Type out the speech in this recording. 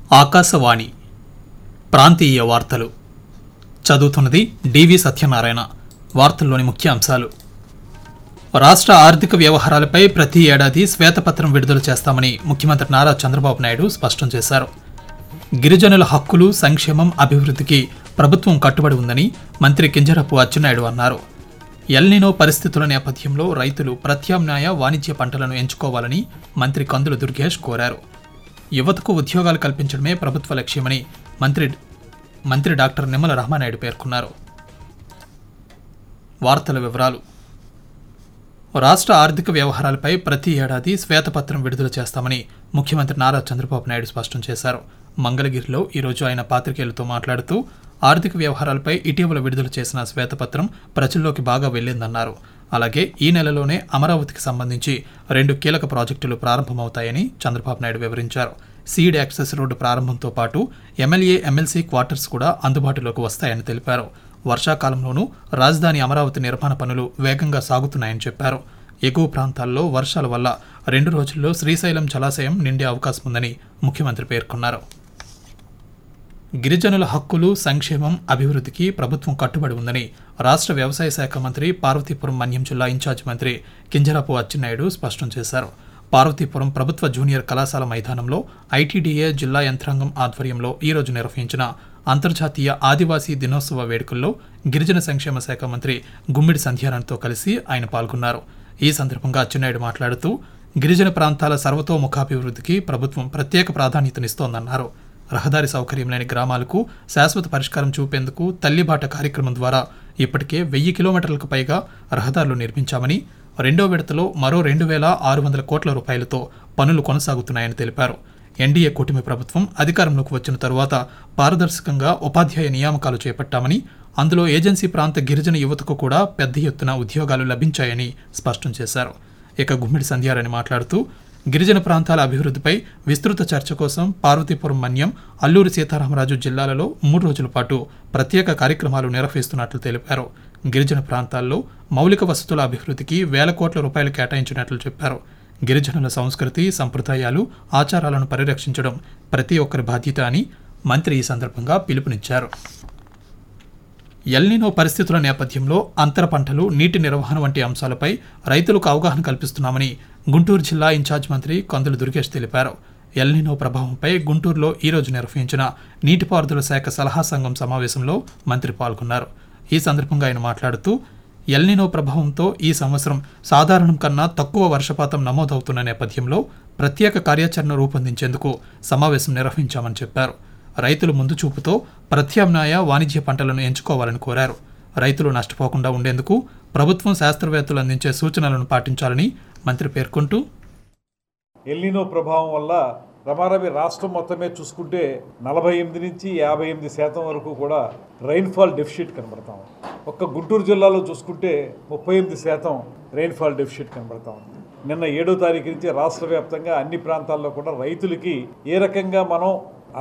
ఆకాశవాణి ప్రాంతీయ వార్తలు చదువుతున్నది డివి సత్యనారాయణ వార్తల్లోని ముఖ్య అంశాలు రాష్ట్ర ఆర్థిక వ్యవహారాలపై ప్రతి ఏడాది శ్వేతపత్రం విడుదల చేస్తామని ముఖ్యమంత్రి నారా చంద్రబాబు నాయుడు స్పష్టం చేశారు గిరిజనుల హక్కులు సంక్షేమం అభివృద్ధికి ప్రభుత్వం కట్టుబడి ఉందని మంత్రి కింజరపు అచ్చెన్నాయుడు అన్నారు ఎల్నినో పరిస్థితుల నేపథ్యంలో రైతులు ప్రత్యామ్నాయ వాణిజ్య పంటలను ఎంచుకోవాలని మంత్రి కందుల దుర్గేష్ కోరారు యువతకు ఉద్యోగాలు కల్పించడమే ప్రభుత్వ లక్ష్యమని మంత్రి మంత్రి డాక్టర్ నిమ్మల రామానాయుడు పేర్కొన్నారు వార్తల వివరాలు రాష్ట్ర ఆర్థిక వ్యవహారాలపై ప్రతి ఏడాది శ్వేతపత్రం విడుదల చేస్తామని ముఖ్యమంత్రి నారా చంద్రబాబు నాయుడు స్పష్టం చేశారు మంగళగిరిలో ఈరోజు ఆయన పాత్రికేయులతో మాట్లాడుతూ ఆర్థిక వ్యవహారాలపై ఇటీవల విడుదల చేసిన శ్వేతపత్రం ప్రజల్లోకి బాగా వెళ్లిందన్నారు అలాగే ఈ నెలలోనే అమరావతికి సంబంధించి రెండు కీలక ప్రాజెక్టులు ప్రారంభమవుతాయని చంద్రబాబు నాయుడు వివరించారు సీడ్ యాక్సెస్ రోడ్డు ప్రారంభంతో పాటు ఎమ్మెల్యే ఎమ్మెల్సీ క్వార్టర్స్ కూడా అందుబాటులోకి వస్తాయని తెలిపారు వర్షాకాలంలోనూ రాజధాని అమరావతి నిర్మాణ పనులు వేగంగా సాగుతున్నాయని చెప్పారు ఎగువ ప్రాంతాల్లో వర్షాల వల్ల రెండు రోజుల్లో శ్రీశైలం జలాశయం నిండే అవకాశం ఉందని ముఖ్యమంత్రి పేర్కొన్నారు గిరిజనుల హక్కులు సంక్షేమం అభివృద్ధికి ప్రభుత్వం కట్టుబడి ఉందని రాష్ట్ర వ్యవసాయ శాఖ మంత్రి పార్వతీపురం మన్యం జిల్లా ఇన్ఛార్జ్ మంత్రి కింజరాపు అచ్చెన్నాయుడు స్పష్టం చేశారు పార్వతీపురం ప్రభుత్వ జూనియర్ కళాశాల మైదానంలో ఐటీడీఏ జిల్లా యంత్రాంగం ఆధ్వర్యంలో ఈరోజు నిర్వహించిన అంతర్జాతీయ ఆదివాసీ దినోత్సవ వేడుకల్లో గిరిజన సంక్షేమ శాఖ మంత్రి గుమ్మిడి సంధ్యారాణ్తో కలిసి ఆయన పాల్గొన్నారు ఈ సందర్భంగా అచ్చెన్నాయుడు మాట్లాడుతూ గిరిజన ప్రాంతాల సర్వతోముఖాభివృద్ధికి ప్రభుత్వం ప్రత్యేక ప్రాధాన్యతనిస్తోందన్నారు రహదారి సౌకర్యం లేని గ్రామాలకు శాశ్వత పరిష్కారం చూపేందుకు తల్లిబాట కార్యక్రమం ద్వారా ఇప్పటికే వెయ్యి కిలోమీటర్లకు పైగా రహదారులు నిర్మించామని రెండో విడతలో మరో రెండు వేల ఆరు వందల కోట్ల రూపాయలతో పనులు కొనసాగుతున్నాయని తెలిపారు ఎన్డీఏ కూటమి ప్రభుత్వం అధికారంలోకి వచ్చిన తరువాత పారదర్శకంగా ఉపాధ్యాయ నియామకాలు చేపట్టామని అందులో ఏజెన్సీ ప్రాంత గిరిజన యువతకు కూడా పెద్ద ఎత్తున ఉద్యోగాలు లభించాయని స్పష్టం చేశారు ఇక గుమ్మిడి సంధ్యారాణి మాట్లాడుతూ గిరిజన ప్రాంతాల అభివృద్ధిపై విస్తృత చర్చ కోసం పార్వతీపురం మన్యం అల్లూరి సీతారామరాజు జిల్లాలలో మూడు రోజుల పాటు ప్రత్యేక కార్యక్రమాలు నిర్వహిస్తున్నట్లు తెలిపారు గిరిజన ప్రాంతాల్లో మౌలిక వసతుల అభివృద్ధికి వేల కోట్ల రూపాయలు కేటాయించినట్లు చెప్పారు గిరిజనుల సంస్కృతి సంప్రదాయాలు ఆచారాలను పరిరక్షించడం ప్రతి ఒక్కరి బాధ్యత అని మంత్రి ఈ సందర్భంగా పిలుపునిచ్చారు ఎల్నినో పరిస్థితుల నేపథ్యంలో అంతర పంటలు నీటి నిర్వహణ వంటి అంశాలపై రైతులకు అవగాహన కల్పిస్తున్నామని గుంటూరు జిల్లా ఇన్ఛార్జ్ మంత్రి కందుల దుర్గేష్ తెలిపారు ఎల్నినో ప్రభావంపై గుంటూరులో ఈరోజు నిర్వహించిన నీటిపారుదల శాఖ సలహా సంఘం సమావేశంలో మంత్రి పాల్గొన్నారు ఈ సందర్భంగా ఆయన మాట్లాడుతూ ఎల్నినో ప్రభావంతో ఈ సంవత్సరం సాధారణం కన్నా తక్కువ వర్షపాతం నమోదవుతున్న నేపథ్యంలో ప్రత్యేక కార్యాచరణ రూపొందించేందుకు సమావేశం నిర్వహించామని చెప్పారు రైతులు ముందు చూపుతో ప్రత్యామ్నాయ వాణిజ్య పంటలను ఎంచుకోవాలని కోరారు రైతులు నష్టపోకుండా ఉండేందుకు ప్రభుత్వం శాస్త్రవేత్తలు అందించే సూచనలను పాటించాలని మంత్రి పేర్కొంటూ ఎల్నినో ప్రభావం వల్ల రమారవి రాష్ట్రం మొత్తమే చూసుకుంటే నలభై ఎనిమిది నుంచి యాభై ఎనిమిది శాతం వరకు కూడా రైన్ఫాల్ డెఫిషిట్ కనబడతాం ఒక్క గుంటూరు జిల్లాలో చూసుకుంటే ముప్పై ఎనిమిది శాతం రైన్ఫాల్ డెఫిషిట్ కనబడతా ఉంది నిన్న ఏడో తారీఖు నుంచి రాష్ట్ర వ్యాప్తంగా అన్ని ప్రాంతాల్లో కూడా రైతులకి ఏ రకంగా మనం